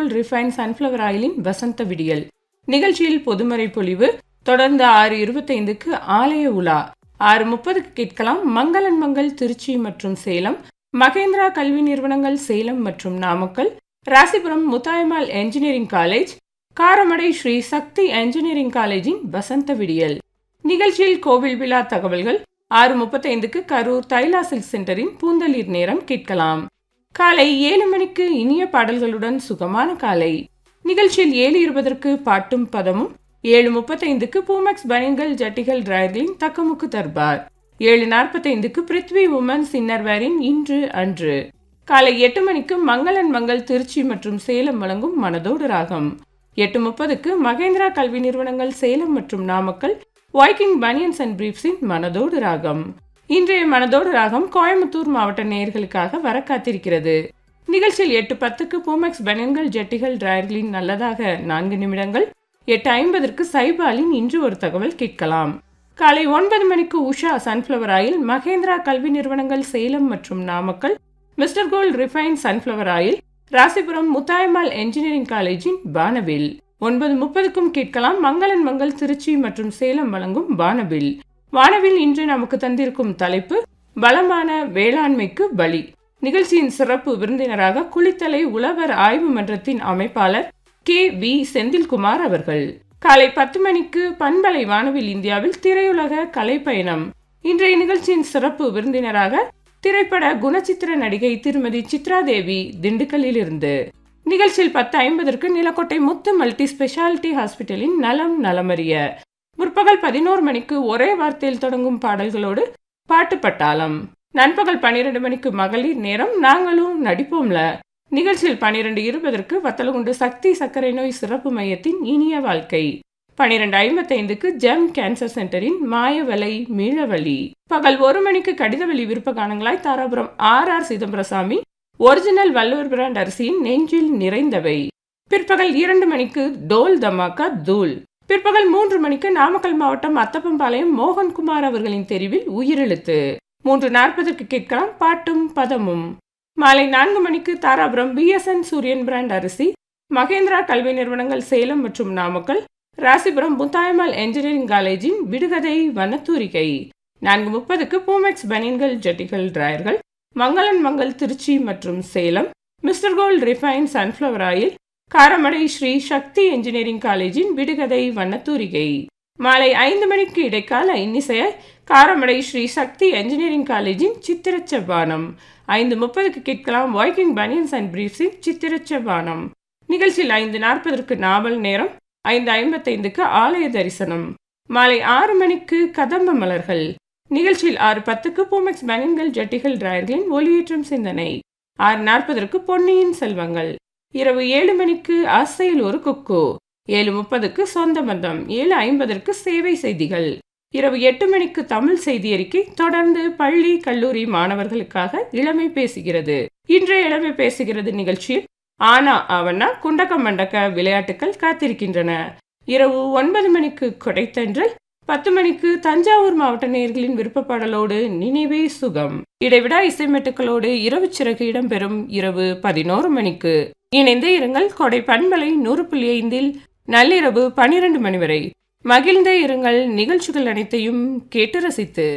gold refine sunflower ஆயிலின் வசந்த விடியல் நிகழ்ச்சியில் பொதுமறை பொழிவு தொடர்ந்து ஆறு இருபத்தைந்துக்கு ஆலய உலா ஆறு முப்பதுக்கு கேட்கலாம் மங்களன் மங்கள் திருச்சி மற்றும் சேலம் மகேந்திரா கல்வி நிறுவனங்கள் சேலம் மற்றும் Namakkal Rasipuram Muthayammal engineering college Karamadai Sri Sakthi engineering காலேஜின் வசந்த விடியல் நிகழ்ச்சியில் கோவில் விழா தகவல்கள் ஆறு முப்பத்தைந்துக்கு கரூர் தைலா சில்க் சென்டரின் பூந்தளிர் நேரம் கேட்கலாம் காலை ஏழு மணிக்கு இனிய பாடல்களுடன் சுகமான காலை நிகழ்ச்சியில் ஏழு இருபதற்கு பாட்டும் பதமும் ஏழு முப்பத்தைந்துக்கு பூமெக்ஸ் பனியன்கள் ஜட்டிகள் டிராயர்களின் தக்கமுக்கு தர்பார் ஏழு நாற்பத்தைந்துக்கு பிருத்வி உமன்ஸ் இன்னர்வேரின் இன்று அன்று காலை எட்டு மணிக்கு மங்களன் மங்கள் திருச்சி மற்றும் சேலம் வழங்கும் மனதோடு ராகம் எட்டு முப்பதுக்கு மகேந்திரா கல்வி நிறுவனங்கள் சேலம் மற்றும் நாமக்கல் வைக்கிங் பனியன்ஸ் அண்ட் பிரீப்ஸின் மனதோடு ராகம் இன்றைய மனதோடு ராகம் கோயம்புத்தூர் மாவட்ட நேயர்களுக்காக வர காத்திருக்கிறது நிகழ்ச்சியில் எட்டு பத்துக்கு பூமெக்ஸ் பனியன்கள் ஜெட்டிகள் டிராயர்களின் நல்லதாக நான்கு நிமிடங்கள் எட்டு ஐம்பதற்கு சைபாலின் இன்று ஒரு தகவல் கேட்கலாம் காலை ஒன்பது மணிக்கு உஷா சன்ஃப்ளவர் ஆயில் மகேந்திரா கல்வி நிறுவனங்கள் சேலம் மற்றும் Namakkal mister gold refine sunflower oil Rasipuram Muthayammal engineering காலேஜின் வானவில் ஒன்பது முப்பதுக்கும் கேட்கலாம் மங்களன் மங்கள் திருச்சி மற்றும் சேலம் வழங்கும் வானவில் வானவில் இன்று நமக்கு தந்திருக்கும் தலைப்பு பலமான வேளாண்மைக்கு பலி நிகழ்ச்சியின் சிறப்பு விருந்தினராக குளித்தலை உழவர் ஆய்வு மன்றத்தின் அமைப்பாளர் கே வி செந்தில்குமார் அவர்கள் காலை பத்து மணிக்கு பண்பலை வானவில் இந்தியாவில் திரையுலக கலைப்பயணம் இன்றைய நிகழ்ச்சியின் சிறப்பு விருந்தினராக திரைப்பட குணச்சித்திர நடிகை திருமதி சித்ரா தேவி திண்டுக்கல்லில் இருந்து நிகழ்ச்சியில் பத்து ஐம்பதற்கு நிலக்கோட்டை முத்து மல்டி ஸ்பெஷாலிட்டி ஹாஸ்பிட்டலின் நலம் நலமறிய முற்பகல் பதினோரு மணிக்கு ஒரே வார்த்தையில் தொடங்கும் பாடல்களோடு பாட்டு பட்டாளம் நண்பகல் பன்னிரண்டு மணிக்கு மகளிர் நேரம் நாங்களும் நடிப்போம்ல நிகழ்ச்சியில் பன்னிரண்டு இருபதற்கு வத்தலகுண்டு சக்தி சர்க்கரை நோய் சிறப்பு மையத்தின் இனிய வாழ்க்கை பனிரெண்டு ஐம்பத்தைந்துக்கு ஜெம் கேன்சர் சென்டரின் மாயவலை மீளவழி பகல் ஒரு மணிக்கு கடிதவெளி விருப்ப காணங்களாய் Dharapuram R R Chidambarasamy original Valluvar brand அரிசியின் நெஞ்சில் நிறைந்தவை பிற்பகல் இரண்டு மணிக்கு டோல் தமாக்கா தூள் பிற்பகல் மூன்று மணிக்கு நாமக்கல் மாவட்டம் அத்தப்பம்பாளையம் மோகன்குமார் அவர்களின் தெரிவில் உயிரெழுத்து மூன்று நாற்பதற்கு கேட்கலாம் பாட்டும் பதமும் மாலை நான்கு மணிக்கு தாராபுரம் பிஎஸ்என் சூரியன் பிராண்ட் அரிசி மகேந்திரா கல்வி நிறுவனங்கள் சேலம் மற்றும் நாமக்கல் ராசிபுரம் முத்தாயம்மாள் என்ஜினியரிங் காலேஜின் விடுகதை வனத்தூரிகை நான்கு முப்பதுக்கு பூமெக்ஸ் பனியன்கள் ஜட்டிகள் டிராயர்கள் மங்களன் மங்கள் திருச்சி மற்றும் Salem mister gold refine sunflower oil Karamadai Sri Sakthi engineering காலேஜின் விடுகதை வண்ணத்தூரிகை மாலை ஐந்து மணிக்கு இடைக்கால இன்னிசைய காரமடை ஸ்ரீ சக்தி என்ஜினியரிங் காலேஜின் சித்திரச்செவ்வானம் ஐந்து முப்பதுக்கு கேட்கலாம் வாய்க்கிங் பனியன்ஸ் அண்ட் பிரீஃப்ஸின் சித்திரச்செவ்வானம் நிகழ்ச்சியில் ஐந்து நாற்பதற்கு நாவல் நேரம் ஐந்து ஐம்பத்தைந்துக்கு ஆலய தரிசனம் மாலை ஆறு மணிக்கு கதம்ப மலர்கள் நிகழ்ச்சியில் ஆறு பத்துக்கு பூமெக்ஸ் பனியன்கள் ஜட்டிகள் டிராயர்களின் ஒளியேற்றும் சிந்தனை ஆறு நாற்பதற்கு பொன்னியின் செல்வங்கள் இரவு ஏழு மணிக்கு அசையில் ஒரு குக்கு ஏழு முப்பதுக்கு சொந்த பந்தம் ஏழு ஐம்பதற்கு சேவை செய்திகள் இரவு எட்டு மணிக்கு தமிழ் செய்தி அறிக்கை தொடர்ந்து பள்ளி கல்லூரி மாணவர்களுக்காக இளமை பேசுகிறது இன்றைய இளமை பேசுகிறது நிகழ்ச்சியில் ஆனா அவனா குண்டக்க மண்டக்க விளையாட்டுகள் காத்திருக்கின்றன இரவு ஒன்பது மணிக்கு கொடைத்தன்றல் பத்து மணிக்கு தஞ்சாவூர் மாவட்ட நேர்களின் விருப்பப்பாடலோடு நினைவே சுகம் இடைவிடா இசைமெட்டுக்களோடு இரவு சிறகு இடம்பெறும் இரவு பதினோரு மணிக்கு இணைந்தே இருங்கள் கொடை பண்பலை நூறு புள்ளி ஐந்தில் நள்ளிரவு பனிரெண்டு மணி வரை மகிழ்ந்தே இருங்கள் நிகழ்ச்சிகள் அனைத்தையும் கேட்டு ரசித்து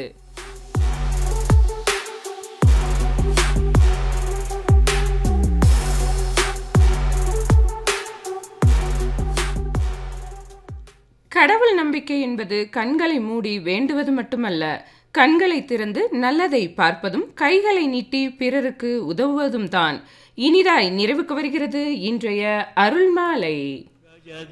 கடவுள் நம்பிக்கை என்பது கண்களை மூடி வேண்டுவது மட்டுமல்ல கண்களை திறந்து நல்லதை பார்ப்பதும் கைகளை நீட்டி பிறருக்கு உதவுவதும் தான் இனிதாய் நிறைவுக்கு வருகிறது இன்றைய அருள்மாலை